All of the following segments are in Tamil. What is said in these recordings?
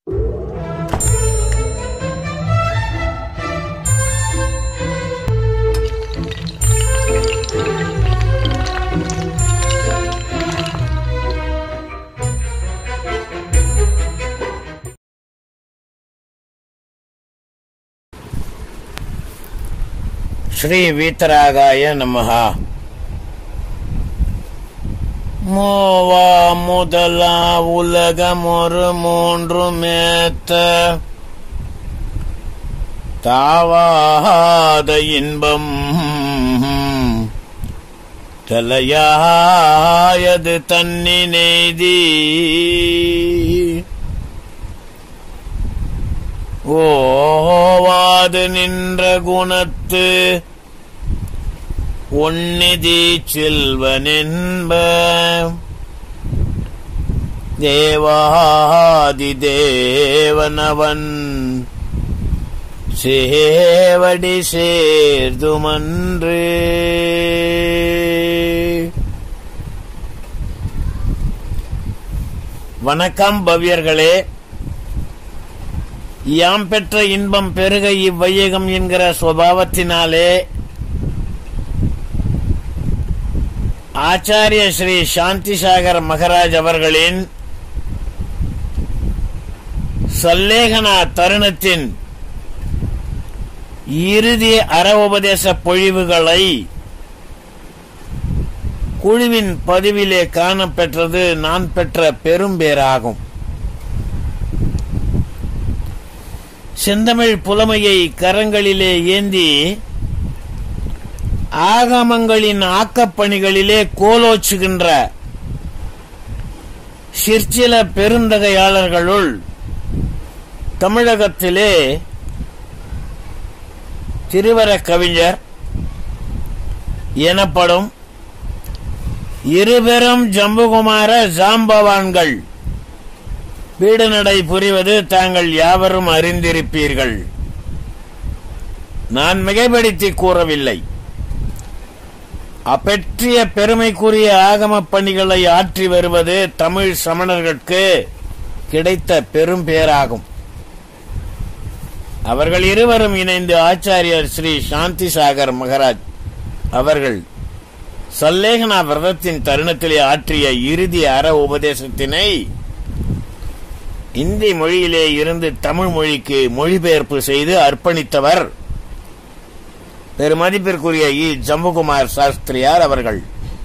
ஸ்ரீ வீத்தராகாய நமஹா மோவா முதலா உலகம் ஒரு மூன்று மேத்த தாவாத இன்பம் தலையாயது தன்னி நெய்தி ஓவாது நின்ற குணத்து உன்னிதி செல்வனென்ப தேவாதி தேவனவன் சேவடி சேர்துமன்று வணக்கம் பவ்யர்களே யாம் பெற்ற இன்பம் பெருக இவ்வையகம் என்கிற சுவாவத்தினாலே ஆச்சாரிய ஸ்ரீ சாந்தி சாகர் மகராஜ் அவர்களின் சல்லேகனா தருணத்தின் இறுதி அற உபதேச பொழிவுகளை குழுவின் பதிவிலே காணப்பெற்றது நான் பெற்ற பெரும்பேராகும் செந்தமிழ் புலமையை கரங்களிலே ஏந்தி ஆகமங்களின் ஆக்கப்பணிகளிலே கோலோச்சுகின்ற சிற்சில பெருந்தகையாளர்களுள் தமிழகத்திலே திருவர கவிஞர் எனப்படும் இருபெரும் ஜம்புகுமார ஜாம்பவான்கள் வீடு நடை புரிவது தாங்கள் யாவரும் அறிந்திருப்பீர்கள் நான் மிகைப்படுத்தி கூறவில்லை அப்பெற்றிய பெருமைக்குரிய ஆகம பணிகளை ஆற்றி வருவது தமிழ் சமணர்களுக்கு கிடைத்த பெரும் பேராகும் அவர்கள் இருவரும் இணைந்து ஆச்சாரியர் ஸ்ரீ சாந்தி சாகர் மகராஜ் அவர்கள் சல்லேகனா விரதத்தின் தருணத்திலே ஆற்றிய இறுதி அற உபதேசத்தினை இந்தி மொழியிலே இருந்து தமிழ் மொழிக்கு மொழிபெயர்ப்பு செய்து அர்ப்பணித்தவர் பெருமதிப்பிற்குரிய இ ஜம்புகுமார் சாஸ்திரியார் அவர்கள்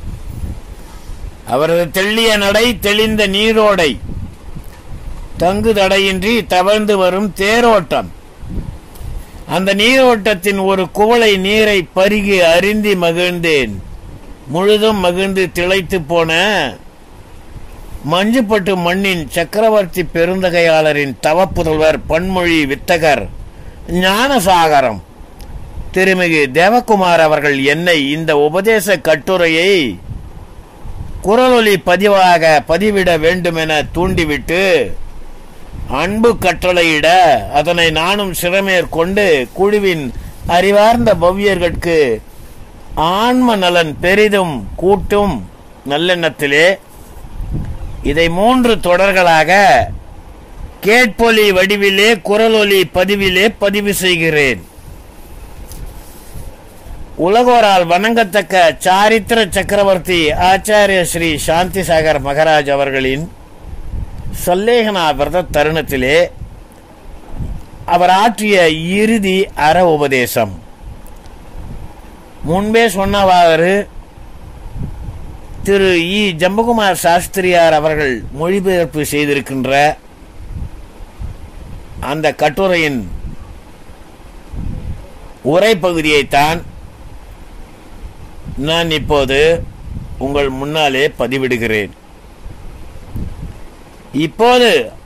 அவரது தெள்ளிய நடை தெளிந்த நீரோடை தங்கு தடையின்றி தவழ்ந்து வரும் தேரோட்டம் அந்த நீரோட்டத்தின் ஒரு குவளை நீரை பருகி அருந்தி மகிழ்ந்தேன் முழுதும் மகிழ்ந்து திளைத்து போன மஞ்சுப்பட்டு மண்ணின் சக்கரவர்த்தி பெருந்தகையாளரின் தவப்புதல்வர் பன்மொழி வித்தகர் ஞானசாகரம் திருமிகு தேவகுமார் அவர்கள் என்னை இந்த உபதேச கட்டுரையை குரலொலி பதிவாக பதிவிட வேண்டுமென தூண்டிவிட்டு அன்பு கட்டளையிட அதனை நானும் சிறமேற்கொண்டு குழுவின் அறிவார்ந்த பவ்யர்களுக்கு ஆன்ம நலன் பெரிதும் கூட்டும் நல்லெண்ணத்திலே இதை மூன்று தொடர்களாக கேட்பொலி வடிவிலே குரலொலி பதிவிலே பதிவு செய்கிறேன் உலகோரால் வணங்கத்தக்க சாரித்திர சக்கரவர்த்தி ஆச்சாரிய ஸ்ரீ சாந்தி சாகர் மகராஜ் அவர்களின் சல்லேகனா விரத தருணத்திலே அவர் ஆற்றிய இறுதி அற உபதேசம் முன்பே சொன்னவாறு திரு இ ஜம்பகுமார் சாஸ்திரியார் அவர்கள் மொழிபெயர்ப்பு செய்திருக்கின்ற அந்த கட்டுரையின் உரை பகுதியைத்தான் நான் இப்போது உங்கள் முன்னாலே பதிவிடுகிறேன் இப்போது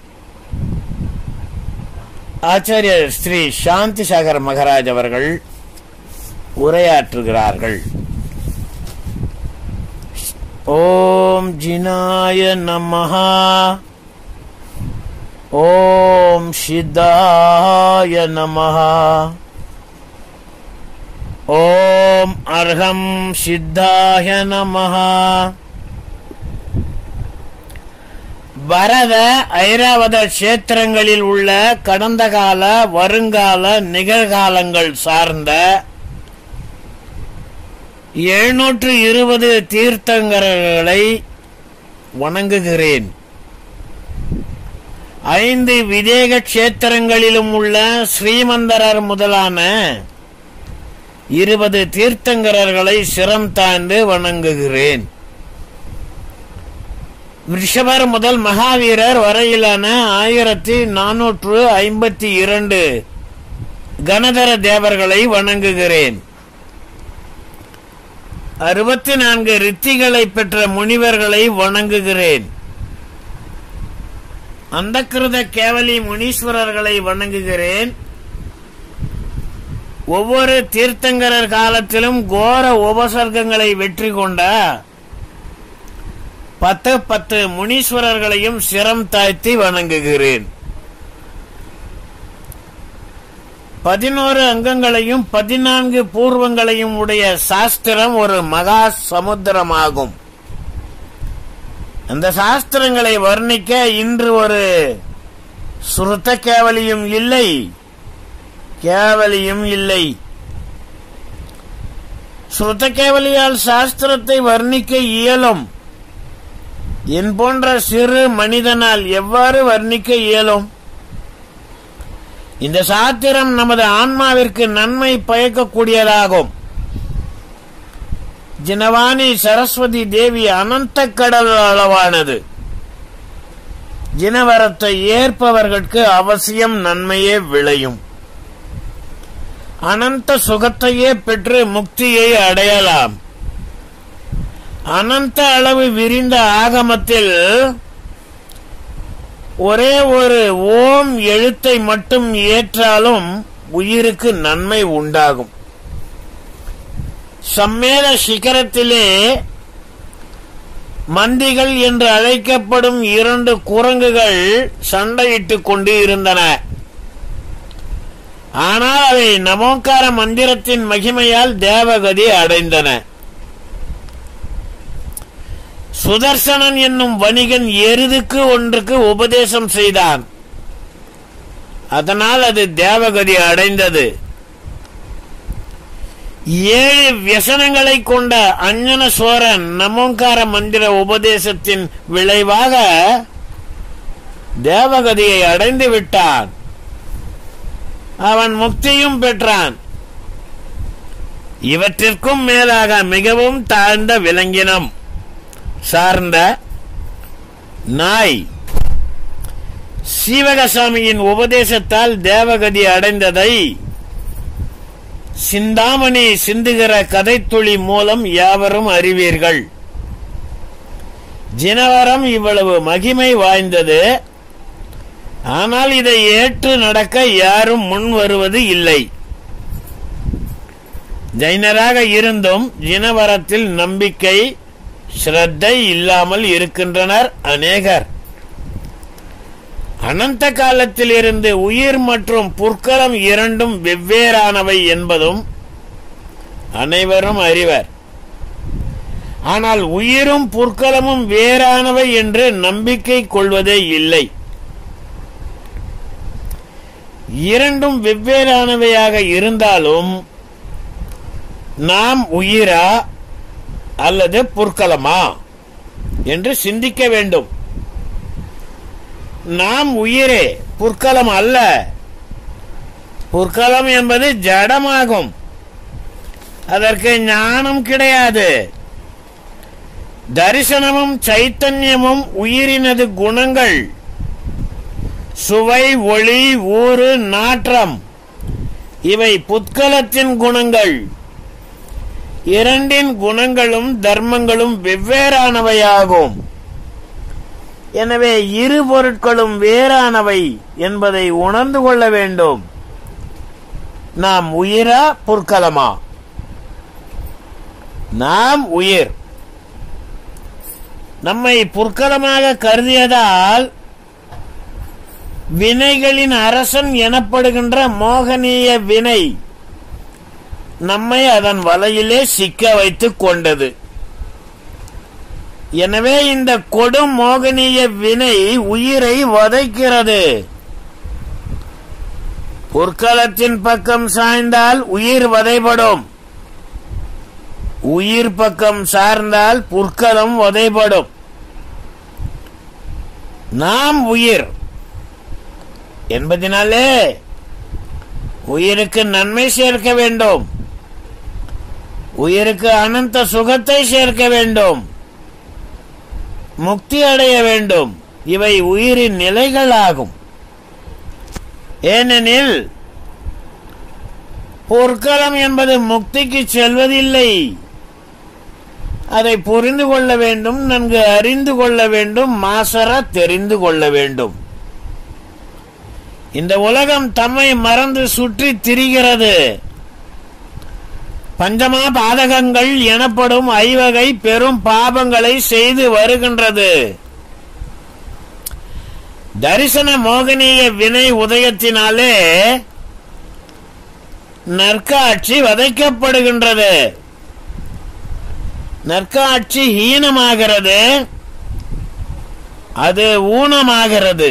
ஆச்சாரியர் ஸ்ரீ சாந்தி சாகர் மகராஜ் அவர்கள் உரையாற்றுகிறார்கள் ஓம் ஜினாய நமஹா ஓம் சித்தாய நமஹா ஓம் அர்ஹம் சித்தாய நமஹா பரத ஐராவத கஷேத்திரங்களில் உள்ள கடந்த கால வருங்கால நிகழ்காலங்கள் சார்ந்த எழுநூற்று இருபது தீர்த்தங்கரர்களை வணங்குகிறேன் ஐந்து விதேக கஷேத்திரங்களிலும் உள்ள ஸ்ரீமந்தரர் முதலான இருபது தீர்த்தங்கரர்களை சிரம் தாழ்ந்து வணங்குகிறேன் ரிஷபர் முதல் மகாவீரர் வரையிலான ஆயிரத்தி நானூற்று ஐம்பத்தி இரண்டு கனதர தேவர்களை வணங்குகிறேன் அறுபத்தி நான்கு ரித்திகளை பெற்ற முனிவர்களை வணங்குகிறேன் அந்தக்கிருத கேவலி முனீஸ்வரர்களை வணங்குகிறேன் ஒவ்வொரு தீர்த்தங்கரர் காலத்திலும் கோர உபசர்க்கங்களை வெற்றி கொண்ட பத்து பத்து முனீஸ்வரர்களையும் சிரம் தாழ்த்தி வணங்குகிறேன் பதினோரு அங்கங்களையும் பதினான்கு பூர்வங்களையும் உடைய சாஸ்திரம் ஒரு மகா சமுத்திரமாகும் அந்த சாஸ்திரங்களை வர்ணிக்க இன்று ஒரு சுருத்த கேவலியும் இல்லை கேவலியும் இல்லை சுருத்த கேவலியால் சாஸ்திரத்தை வர்ணிக்க இயலும் என் போன்ற சிறு மனிதனால் எவ்வாறு வர்ணிக்க இயலும் இந்த சாத்திரம் நமது ஆன்மாவிற்கு நன்மை பயக்கக்கூடியதாகும் ஜினவாணி சரஸ்வதி தேவி அனந்த கடல் அளவானது ஜினவரத்தை ஏற்பவர்களுக்கு அவசியம் நன்மையே விளையும் அனந்த சுகத்தையே பெற்று முக்தியை அடையலாம் அனந்த அளவு விரிந்த ஆகமத்தில் ஒரே ஒரு ஓம் எழுத்தை மட்டும் ஏற்றாலும் உயிருக்கு நன்மை உண்டாகும் சம்மேத சிகரத்திலே மந்திகள் என்று அழைக்கப்படும் இரண்டு குரங்குகள் சண்டையிட்டுக் கொண்டு இருந்தன ஆனால் அவை நமோக்கார மந்திரத்தின் மகிமையால் தேவகதி அடைந்தன சுதர்சனன் என்னும் வணிகன் எருதுக்கு ஒன்றுக்கு உபதேசம் செய்தான் அதனால் அது தேவகதி அடைந்தது ஏழு வியசனங்களை கொண்ட அஞ்சன சோரன் நமோங்கார மந்திர உபதேசத்தின் விளைவாக தேவகதியை அடைந்து விட்டான் அவன் முக்தியும் பெற்றான் இவற்றிற்கும் மேலாக மிகவும் தாழ்ந்த விலங்கினம் சார்ந்த நாய் சீவகசாமியின் உபதேசத்தால் தேவகதி அடைந்ததை சிந்தாமணி சிந்துகிற கதைத்துளி மூலம் யாவரும் அறிவீர்கள் ஜினவரம் இவ்வளவு மகிமை வாய்ந்தது ஆனால் இதை ஏற்று நடக்க யாரும் முன் வருவது இல்லை ஜைனராக இருந்தும் ஜினவரத்தில் நம்பிக்கை ஸ்ரத்தை இல்லாமல் இருக்கின்றனர் அநேகர் அனந்த காலத்தில் இருந்து உயிர் மற்றும் புற்களம் இரண்டும் வெவ்வேறானவை என்பதும் அனைவரும் அறிவர் ஆனால் உயிரும் புற்களமும் வேறானவை என்று நம்பிக்கை கொள்வதே இல்லை இரண்டும் வெவ்வேறானவையாக இருந்தாலும் நாம் உயிரா அல்லது புற்களமா என்று சிந்திக்க வேண்டும் நாம் உயிரே புற்களம் அல்ல புற்களம் என்பது ஜடமாகும் அதற்கு ஞானம் கிடையாது தரிசனமும் சைத்தன்யமும் உயிரினது குணங்கள் சுவை ஒளி ஊறு நாற்றம் இவை புத்கலத்தின் குணங்கள் இரண்டின் குணங்களும் தர்மங்களும் வெவ்வேறானவையாகும் எனவே இரு பொருட்களும் வேறானவை என்பதை உணர்ந்து கொள்ள வேண்டும் நாம் உயிரா புற்கலமா நாம் உயிர் நம்மை புற்கலமாக கருதியதால் வினைகளின் அரசன் எனப்படுகின்ற மோகனீய வினை நம்மை அதன் வலையிலே சிக்க வைத்துக் கொண்டது எனவே இந்த கொடும் மோகனீய வினை உயிரை வதைக்கிறது பொற்களத்தின் பக்கம் சாய்ந்தால் உயிர் வதைபடும் உயிர் பக்கம் சார்ந்தால் புற்களம் வதைபடும் நாம் உயிர் என்பதினாலே உயிருக்கு நன்மை சேர்க்க வேண்டும் உயிருக்கு அனந்த சுகத்தை சேர்க்க வேண்டும் முக்தி அடைய வேண்டும் இவை உயிரின் நிலைகளாகும் ஏனெனில் பொற்களம் என்பது முக்திக்கு செல்வதில்லை அதை புரிந்து கொள்ள வேண்டும் நன்கு அறிந்து கொள்ள வேண்டும் மாசர தெரிந்து கொள்ள வேண்டும் இந்த உலகம் தம்மை மறந்து சுற்றி திரிகிறது பஞ்சமா பாதகங்கள் எனப்படும் ஐவகை பெரும் பாபங்களை செய்து வருகின்றது தரிசன மோகனீய வினை உதயத்தினாலே நற்காட்சி வதைக்கப்படுகின்றது நற்காட்சி ஹீனமாகிறது அது ஊனமாகிறது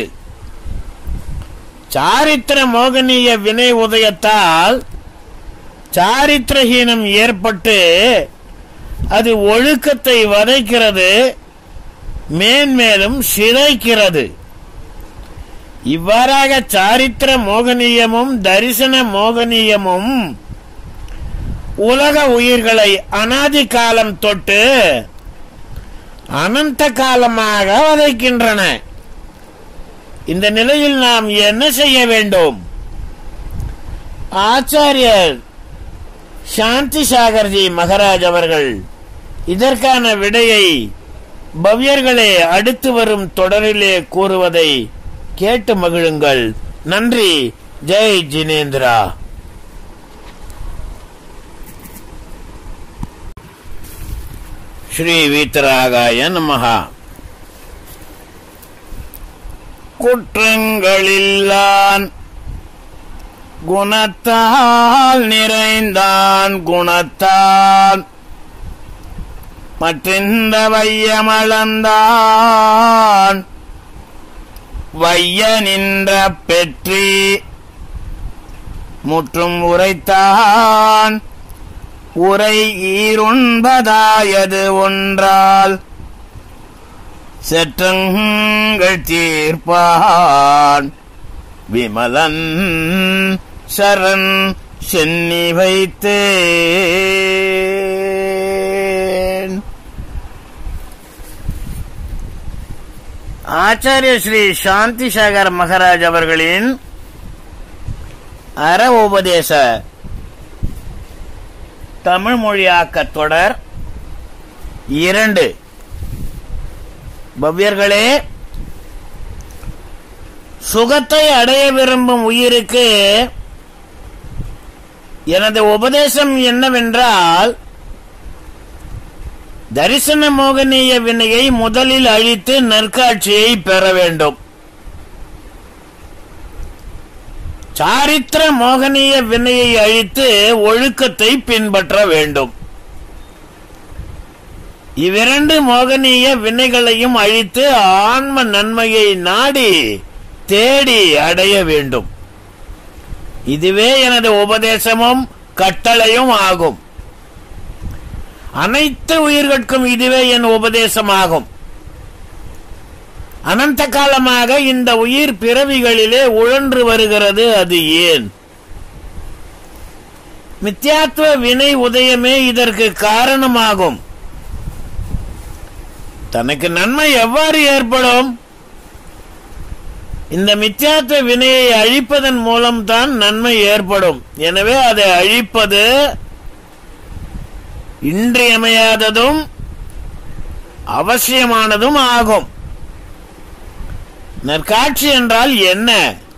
சாரித்திர மோகனீய வினை உதயத்தால் சாரித்திரஹீனம் ஏற்பட்டு அது ஒழுக்கத்தை வதைக்கிறது மேன்மேலும் சிதைக்கிறது இவ்வாறாக சாரித்திர மோகனீயமும் தரிசன மோகனீயமும் உலக உயிர்களை அனாதி காலம் தொட்டு அனந்த காலமாக வதைக்கின்றன இந்த நிலையில் நாம் என்ன செய்ய வேண்டும் ஆச்சாரியர் சாந்தி சாகர்ஜி மகராஜ் அவர்கள் இதற்கான விடையை பவ்யர்களே அடுத்து வரும் தொடரிலே கூறுவதை கேட்டு மகிழுங்கள் நன்றி ஜெய் ஜினேந்திரா ஸ்ரீ வீத்தராகாய நமஹா குற்றங்களில்லான் குணத்தால் நிறைந்தான் குணத்தால் மற்றிந்த வையமளந்தான் வைய நின்ற பெற்றி முற்றும் உரைத்தான் உரை ஈருண்பதாயது ஒன்றால் செற்றங்கள் தீர்ப்பான் விமலன் சரண் சென்னி வைத்தேன் ஆச்சாரிய ஸ்ரீ சாந்தி சாகர் மகராஜ் அவர்களின் அற உபதேச தமிழ் மொழியாக்க தொடர் இரண்டு பவ்யர்களே சுகத்தை அடைய விரும்பும் உயிருக்கு எனது உபதேசம் என்னவென்றால் தரிசன மோகனீய வினையை முதலில் அழித்து நற்காட்சியை பெற வேண்டும் சாரித்திர மோகனீய வினையை அழித்து ஒழுக்கத்தை பின்பற்ற வேண்டும் இவ்விரண்டு மோகனீய வினைகளையும் அழித்து ஆன்ம நன்மையை நாடி தேடி அடைய வேண்டும் இதுவே எனது உபதேசமும் கட்டளையும் ஆகும் அனைத்து உயிர்கட்கும் இதுவே என் உபதேசமாகும் அனந்த காலமாக இந்த உயிர் பிறவிகளிலே உழன்று வருகிறது அது ஏன் மித்யாத்துவ வினை உதயமே இதற்கு காரணமாகும் தனக்கு நன்மை எவ்வாறு ஏற்படும் இந்த மித்யாத்துவ வினையை அழிப்பதன் மூலம்தான் நன்மை ஏற்படும் எனவே அதை அழிப்பது இன்றியமையாததும் அவசியமானதும் ஆகும் நற்காட்சி என்றால் என்ன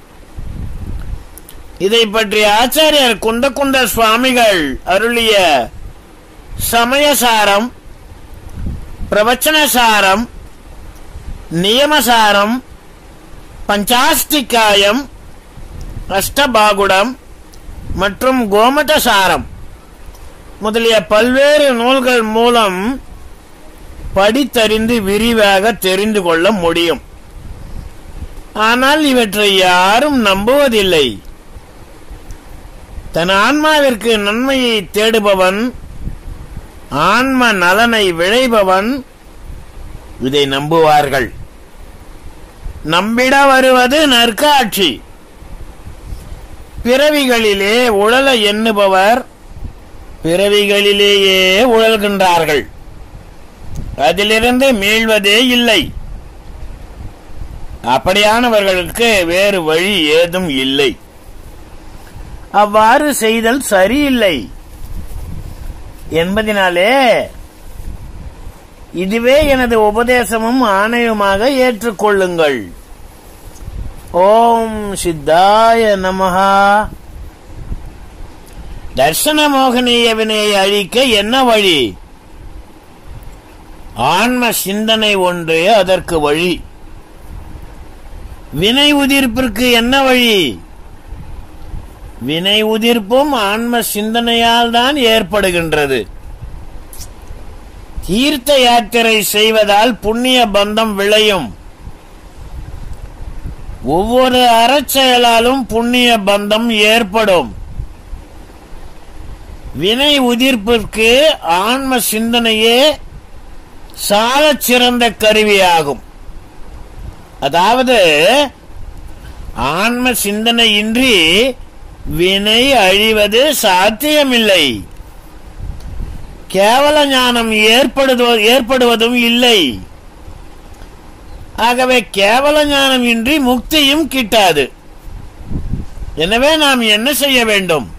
இதை பற்றி ஆச்சாரியர் குந்தகுந்த சுவாமிகள் அருளிய சமயசாரம் பிரவச்சனசாரம் நியமசாரம் பஞ்சாஸ்திகாயம் அஷ்டபாகுடம் மற்றும் கோமதசாரம் முதலிய பல்வேறு நூல்கள் மூலம் படித்தறிந்து விரிவாக தெரிந்து கொள்ள முடியும் ஆனால் இவற்றை யாரும் நம்புவதில்லை தன் ஆன்மாவிற்கு நன்மையை தேடுபவன் ஆன்ம நலனை விளைபவன் இதை நம்புவார்கள் நம்பிட வருவது நற்காட்சி பிறவிகளிலே உழல எண்ணுபவர் பிறவிகளிலேயே உழல்கின்றார்கள் அதிலிருந்து மீள்வதே இல்லை அப்படியானவர்களுக்கு வேறு வழி ஏதும் இல்லை அவ்வாறு செய்தல் சரியில்லை என்பதினாலே இதுவே எனது உபதேசமும் ஆணையுமாக ஏற்றுக்கொள்ளுங்கள் ஓம் சித்தாய நமஹா தர்சன மோகனீய வினையை அழிக்க என்ன வழி ஆன்ம சிந்தனை ஒன்றே அதற்கு வழி வினை உதிர்ப்பிற்கு என்ன வழி வினை உதிர்ப்பும் ஆன்ம சிந்தனையால் தான் ஏற்படுகின்றது தீர்த்த யாத்திரை செய்வதால் புண்ணிய பந்தம் விளையும் ஒவ்வொரு அறச்செயலாலும் புண்ணிய பந்தம் ஏற்படும் வினை உதிர்ப்பிற்கு ஆன்ம சிந்தனையே சாலச் சிறந்த கருவியாகும் அதாவது ஆன்ம சிந்தனையின்றி வினை அழிவது சாத்தியமில்லை கேவல ஞானம் ஏற்படுவ- ஏற்படுவதும் இல்லை ஆகவே கேவல ஞானம் இன்றி முக்தியும் கிட்டாது எனவே நாம் என்ன செய்ய வேண்டும்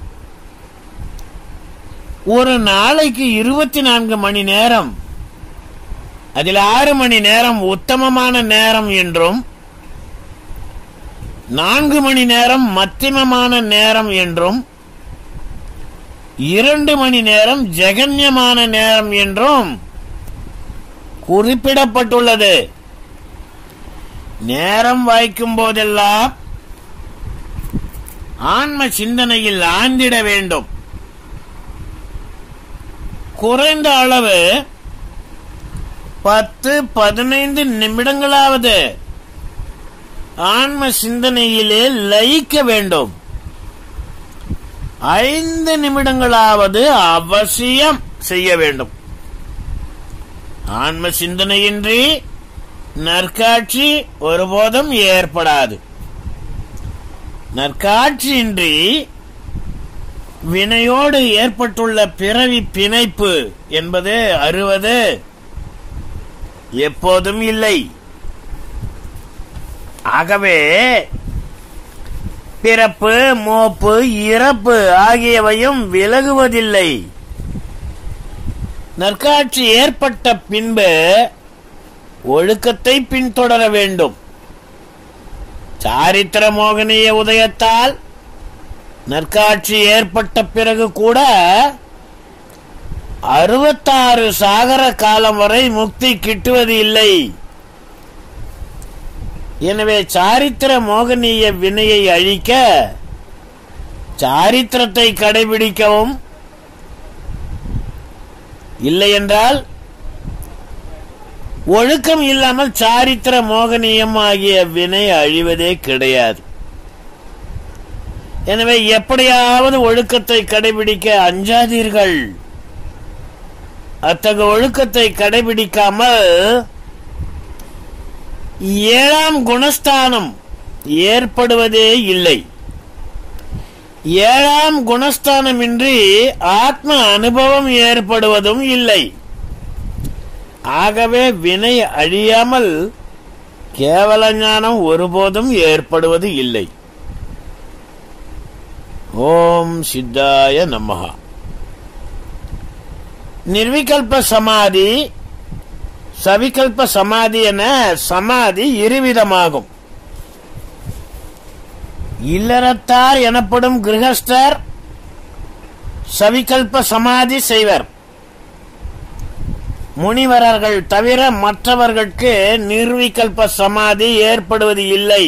ஒரு நாளைக்கு இருபத்தி நான்கு மணி நேரம் அதில் ஆறு மணி நேரம் உத்தமமான நேரம் என்றும் நான்கு மணி நேரம் மத்தியமமான நேரம் என்றும் இரண்டு மணி நேரம் ஜெகன்யமான நேரம் என்றும் குறிப்பிடப்பட்டுள்ளது நேரம் வாய்க்கும் போதெல்லாம் ஆன்ம சிந்தனையில் ஆழ்ந்திட வேண்டும் குறைந்த அளவு பத்து பதினைந்து நிமிடங்களாவது ஆன்ம சிந்தனையிலே லயிக்க வேண்டும் ஐந்து நிமிடங்களாவது அவசியம் செய்ய வேண்டும் ஆன்ம சிந்தனையின்றி நற்காட்சி ஒருபோதும் ஏற்படாது நற்காட்சியின்றி வினையோடு ஏற்பட்டுள்ள பிறவி பிணைப்பு என்பது அறுவது எப்போதும் இல்லை ஆகவே பிறப்பு மோப்பு இறப்பு ஆகியவையும் விலகுவதில்லை நற்காட்சி ஏற்பட்ட பின்பு ஒழுக்கத்தை பின்தொடர வேண்டும் சாரித்திர மோகனிய உதயத்தால் நற்காட்சி ஏற்பட்ட பிறகு கூட அறுபத்தாறு சாகர காலம் வரை முக்தி கிட்டுவது இல்லை எனவே சாரித்திர மோகனீய வினையை அழிக்க சாரித்திரத்தை கடைபிடிக்கவும் இல்லையென்றால் ஒழுக்கம் இல்லாமல் சாரித்திர மோகனீயம் ஆகிய வினை அழிவதே கிடையாது எனவே எப்படியாவது ஒழுக்கத்தை கடைபிடிக்க அஞ்சாதீர்கள் அத்தகைய ஒழுக்கத்தை கடைபிடிக்காமல் ஏழாம் குணஸ்தானம் ஏற்படுவதே இல்லை ஏழாம் குணஸ்தானமின்றி ஆத்ம அனுபவம் ஏற்படுவதும் இல்லை ஆகவே வினை அழியாமல் கேவல ஞானம் ஒருபோதும் ஏற்படுவது இல்லை ஓம் சித்தாய நமஹா நிர்விகல்ப சமாதி சவிகல்ப சமாதி என சமாதி இருவிதமாகும் இல்லறத்தார் எனப்படும் கிரகஸ்தர் சவிகல்ப சமாதி செய்வர் முனிவரர்கள் தவிர மற்றவர்களுக்கு நிர்விகல்ப சமாதி ஏற்படுவது இல்லை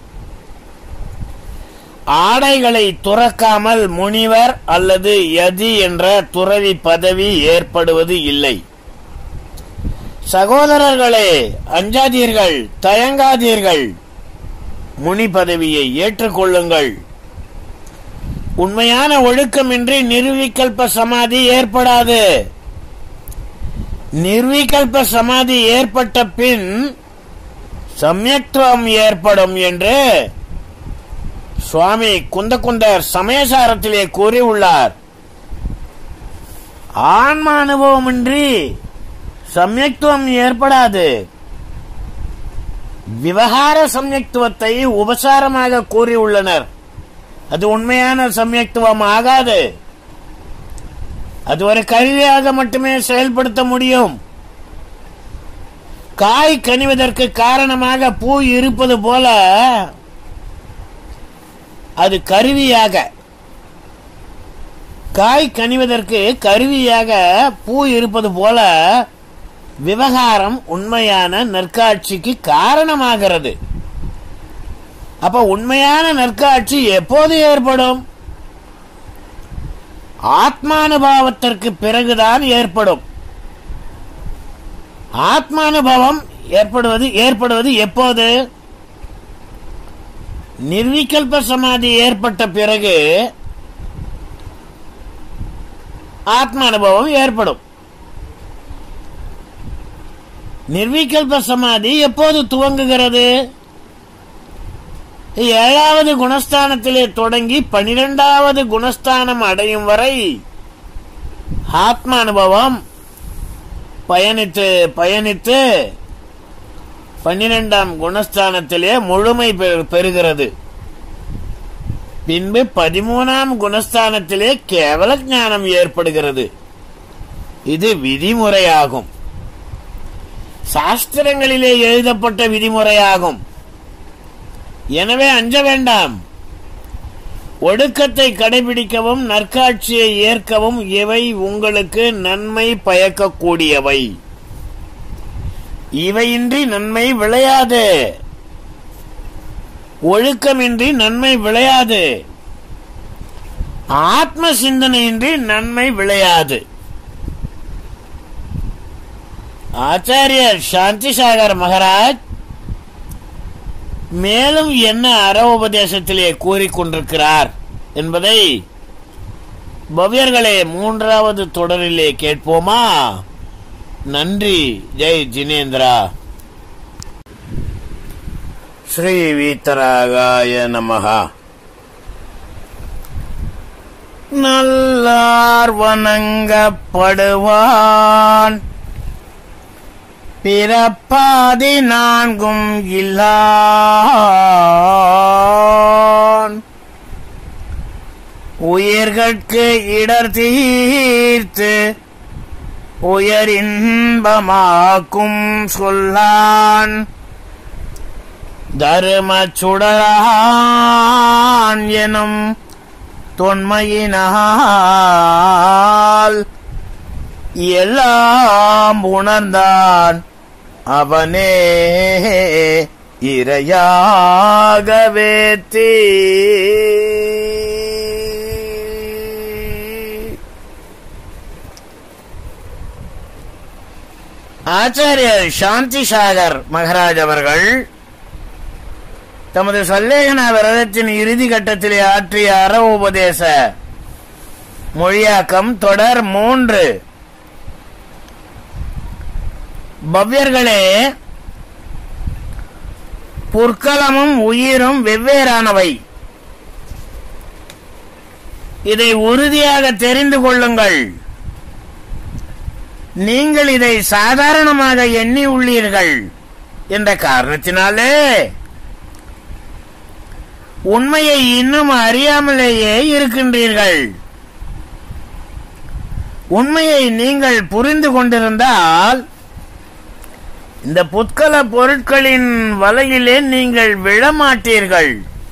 ஆடைகளை துறக்காமல் முனிவர் அல்லது யதி என்ற துறவி பதவி ஏற்படுவது இல்லை சகோதரர்களே அஞ்சாதீர்கள் தயங்காதீர்கள் முனி பதவியை ஏற்றுக்கொள்ளுங்கள் உண்மையான ஒழுக்கமின்றி நிர்விகல்ப சமாதி ஏற்படாது நிர்விகல்ப சமாதி ஏற்பட்ட பின் சமயத்துவம் ஏற்படும் என்று சுவாமி குந்தகுந்தர் சமயசாரத்திலே கூறியுள்ளார் ஆன்ம அனுபவமின்றி சமயத்துவம் ஏற்படாது விவகார சமயத்துவத்தை உபசாரமாக கூறியுள்ளனர் அது உண்மையான சமயத்துவம் ஆகாது அது ஒரு கருவியாக மட்டுமே செயல்படுத்த முடியும் காய் கனிவதற்கு காரணமாக பூ இருப்பது போல அது கருவியாக காய் கனிவதற்கு கருவியாக பூ இருப்பது போல விவகாரம் உண்மையான நற்காட்சிக்கு காரணமாகிறது அப்ப உண்மையான நற்காட்சி எப்போது ஏற்படும் ஆத்மானுபாவத்திற்கு பிறகுதான் ஏற்படும் ஆத்மானுபவம் ஏற்படுவது ஏற்படுவது எப்போது நிர்விகல்ப சமாதி ஏற்பட்ட பிறகு ஆத்ம அனுபவம் ஏற்படும் நிர்விகல்ப சமாதி எப்போது துவங்குகிறது ஏழாவது குணஸ்தானத்திலே தொடங்கி பனிரெண்டாவது குணஸ்தானம் அடையும் வரை ஆத்ம அனுபவம் பயணித்து பயணித்து பன்னிரெண்டாம் குணஸ்தானத்திலே முழுமை பெறு- பெறுகிறது பின்பு பதிமூணாம் குணஸ்தானத்திலே கேவல ஞானம் ஏற்படுகிறது இது விதிமுறையாகும் சாஸ்திரங்களிலே எழுதப்பட்ட விதிமுறையாகும் எனவே அஞ்ச வேண்டாம் ஒடுக்கத்தை கடைபிடிக்கவும் நற்காட்சியை ஏற்கவும் இவை உங்களுக்கு நன்மை பயக்கக்கூடியவை இவையின்றி நன்மை விளையாது ஒழுக்கமின்றி நன்மை விளையாது ஆத்ம சிந்தனையின்றி நன்மை விளையாது ஆச்சாரியர் சாந்தி சாகர் மகாராஜ் மேலும் என்ன அற உபதேசத்திலே கூறிக்கொண்டிருக்கிறார் என்பதை பவ்யர்களே மூன்றாவது தொடரிலே கேட்போமா நன்றி ஜெய் ஜினேந்திரா ஸ்ரீ வீத்தராகாய நமஹா நல்லார் வணங்கப்படுவான் பிறப்பாதி நான்கும் இல்லான் உயிர்கட்கு இடர் தீர்த்து உயரின்பமாக்கும் சொல்லான் தரும சுடரான் எனும் தொன்மையினால் எல்லாம் உணர்ந்தான் அவனே இரையாகவே தீ ஆச்சாரியர் சாந்தி சாகர் மகராஜ் அவர்கள் தமது சல்லேகன விரதத்தின் இறுதி கட்டத்திலே ஆற்றிய அற உபதேச மொழியாக்கம் தொடர் மூன்று பவ்யர்களே புற்களமும் உயிரும் வெவ்வேறானவை இதை உறுதியாக தெரிந்து கொள்ளுங்கள் நீங்கள் இதை சாதாரணமாக எண்ணி உள்ளீர்கள் என்ற காரணத்தினாலே உண்மையை இன்னும் அறியாமலேயே இருக்கின்றீர்கள் உண்மையை நீங்கள் புரிந்து கொண்டிருந்தால் இந்த புத்கல பொருட்களின் வலையிலே நீங்கள் விழமாட்டீர்கள்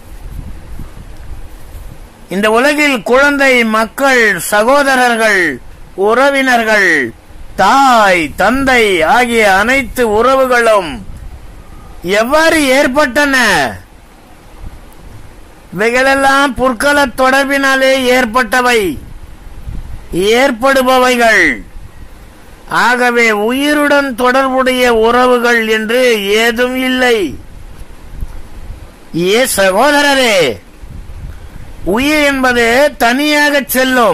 இந்த உலகில் குழந்தை மக்கள் சகோதரர்கள் உறவினர்கள் தாய் தந்தை ஆகிய அனைத்து உறவுகளும் எவ்வாறு ஏற்பட்டன இவைகளெல்லாம் புற்கள தொடர்பினாலே ஏற்பட்டவை ஏற்படுபவைகள் ஆகவே உயிருடன் தொடர்புடைய உறவுகள் என்று ஏதும் இல்லை ஏ சகோதரரே உயிர் என்பது தனியாக செல்லும்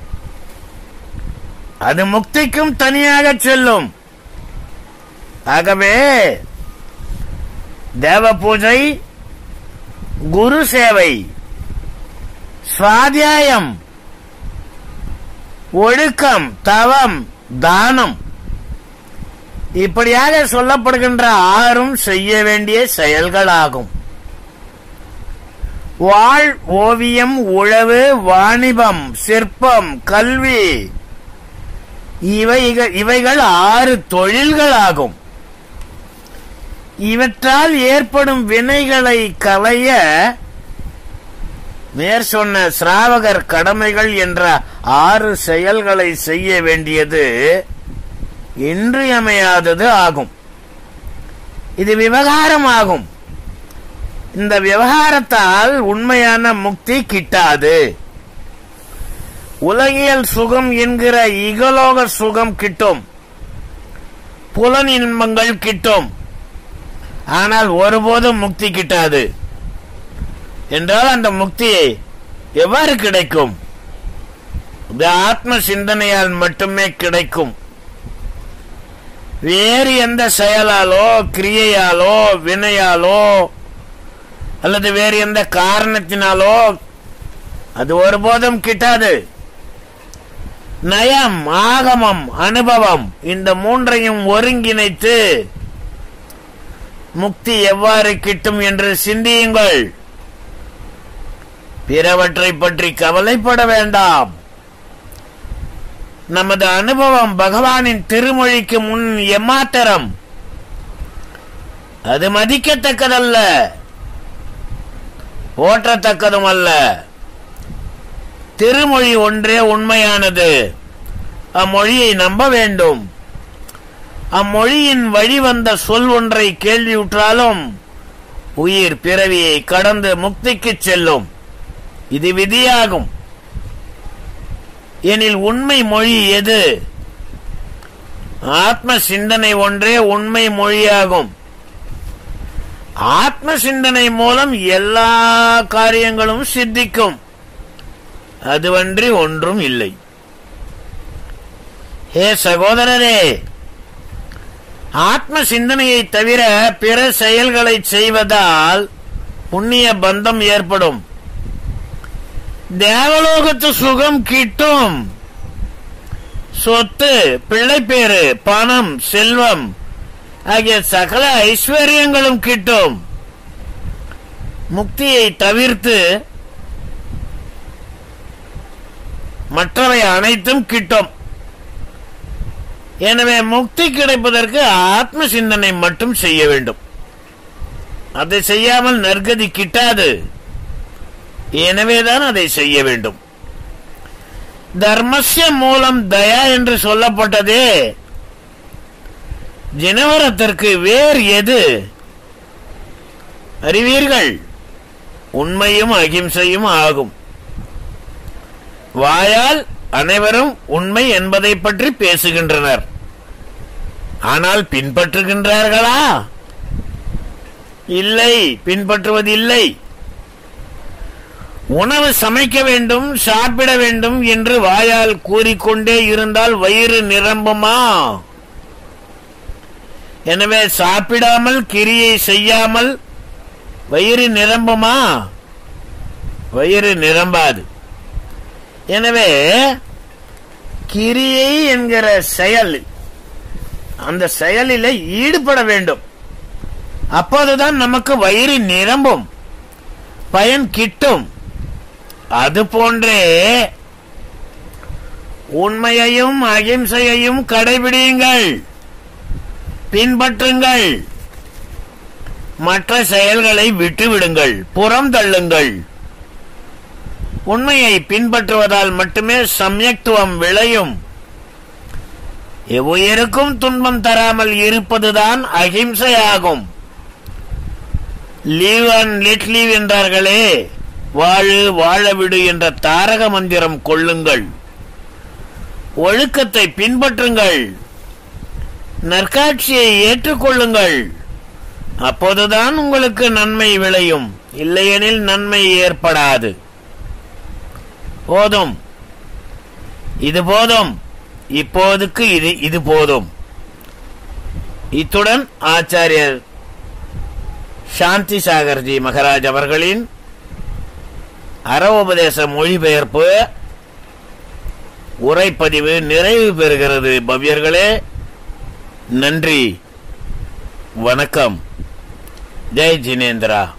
அது முக்திக்கும் தனியாக செல்லும் ஆகவே தேவ பூஜை குரு சேவை சுவாத்தியாயம் ஒழுக்கம் தவம் தானம் இப்படியாக சொல்லப்படுகின்ற ஆறும் செய்ய வேண்டிய செயல்களாகும் வாழ் ஓவியம் உழவு வாணிபம் சிற்பம் கல்வி இவைகள் இவைகள் ஆறு தொழில்களாகும் இவற்றால் ஏற்படும் வினைகளை களைய மேற் சொன்ன சிராவகர் கடமைகள் என்ற ஆறு செயல்களை செய்ய வேண்டியது இன்றியமையாதது ஆகும் இது விவகாரம் ஆகும் இந்த விவகாரத்தால் உண்மையான முக்தி கிட்டாது உலகியல் சுகம் என்கிற இகலோக சுகம் கிட்டும் புலன் இன்பங்கள் கிட்டும் ஆனால் ஒருபோதும் முக்தி கிட்டாது என்றால் அந்த முக்தி எவ்வாறு கிடைக்கும் இது ஆத்ம சிந்தனையால் மட்டுமே கிடைக்கும் வேறு எந்த செயலாலோ கிரியையாலோ வினையாலோ அல்லது வேறு எந்த காரணத்தினாலோ அது ஒருபோதும் கிட்டாது நயம் ஆகமம் அனுபவம் இந்த மூன்றையும் ஒருங்கிணைத்து முக்தி எவ்வாறு கிட்டும் என்று சிந்தியுங்கள் பிறவற்றை பற்றி கவலைப்பட வேண்டாம் நமது அனுபவம் பகவானின் திருமொழிக்கு முன் எம்மாத்திரம் அது மதிக்கத்தக்கதல்ல போற்றத்தக்கதும் அல்ல திருமொழி ஒன்றே உண்மையானது அம்மொழியை நம்ப வேண்டும் அம்மொழியின் வழிவந்த சொல் ஒன்றை கேள்வியுற்றாலும் உயிர் பிறவியை கடந்து முக்திக்கு செல்லும் இது விதியாகும் எனில் உண்மை மொழி எது ஆத்ம சிந்தனை ஒன்றே உண்மை மொழியாகும் ஆத்ம சிந்தனை மூலம் எல்லா காரியங்களும் சித்திக்கும் அதுவன்றி ஒன்றும் இல்லை ஹே சகோதரரே ஆத்ம சிந்தனையை தவிர பிற செயல்களை செய்வதால் புண்ணிய பந்தம் ஏற்படும் தேவலோகத்து சுகம் கிட்டும் சொத்து பிள்ளைப்பேறு பணம் செல்வம் ஆகிய சகல ஐஸ்வர்யங்களும் கிட்டும் முக்தியை தவிர்த்து மற்றவை அனைத்தும் கிட்டும் எனவே முக்தி கிடைப்பதற்கு ஆத்ம சிந்தனை மட்டும் செய்ய வேண்டும் அதை செய்யாமல் நற்கதி கிட்டாது எனவேதான் அதை செய்ய வேண்டும் தர்மஸ்ய மூலம் தயா என்று சொல்லப்பட்டதே ஜனவரத்திற்கு வேர் எது அறிவீர்கள் உண்மையும் அகிம்சையும் ஆகும் வாயால் அனைவரும் உண்மை என்பதை பற்றி பேசுகின்றனர் ஆனால் பின்பற்றுகின்றார்களா இல்லை பின்பற்றுவதில்லை உணவு சமைக்க வேண்டும் சாப்பிட வேண்டும் என்று வாயால் கூறிக்கொண்டே இருந்தால் வயிறு நிரம்புமா எனவே சாப்பிடாமல் கிரியை செய்யாமல் வயிறு நிரம்புமா வயிறு நிரம்பாது எனவே கிரியை என்கிற செயல் அந்த செயலில் ஈடுபட வேண்டும் அப்போதுதான் நமக்கு வயிறு நிரம்பும் பயன் கிட்டும் அது போன்றே உண்மையையும் அகிம்சையையும் கடைபிடியுங்கள் பின்பற்றுங்கள் மற்ற செயல்களை விட்டுவிடுங்கள் புறம் தள்ளுங்கள் உண்மையை பின்பற்றுவதால் மட்டுமே சமயத்துவம் விளையும் எவ்வுயிருக்கும் துன்பம் தராமல் இருப்பதுதான் அகிம்சையாகும் லீவ் அண்ட் லெட் லீவ் என்றார்களே வாழு வாழ விடு என்ற தாரக மந்திரம் கொள்ளுங்கள் ஒழுக்கத்தை பின்பற்றுங்கள் நற்காட்சியை ஏற்றுக்கொள்ளுங்கள் அப்போதுதான் உங்களுக்கு நன்மை விளையும் இல்லையெனில் நன்மை ஏற்படாது போதும் இது போதும் இப்போதுக்கு இது இது போதும் இத்துடன் ஆச்சாரியர் சாந்தி சாகர்ஜி மகராஜ் அவர்களின் அறவோபதேச மொழிபெயர்ப்பு உரைப்பதிவு நிறைவு பெறுகிறது பவ்யர்களே நன்றி வணக்கம் ஜெய் ஜினேந்திரா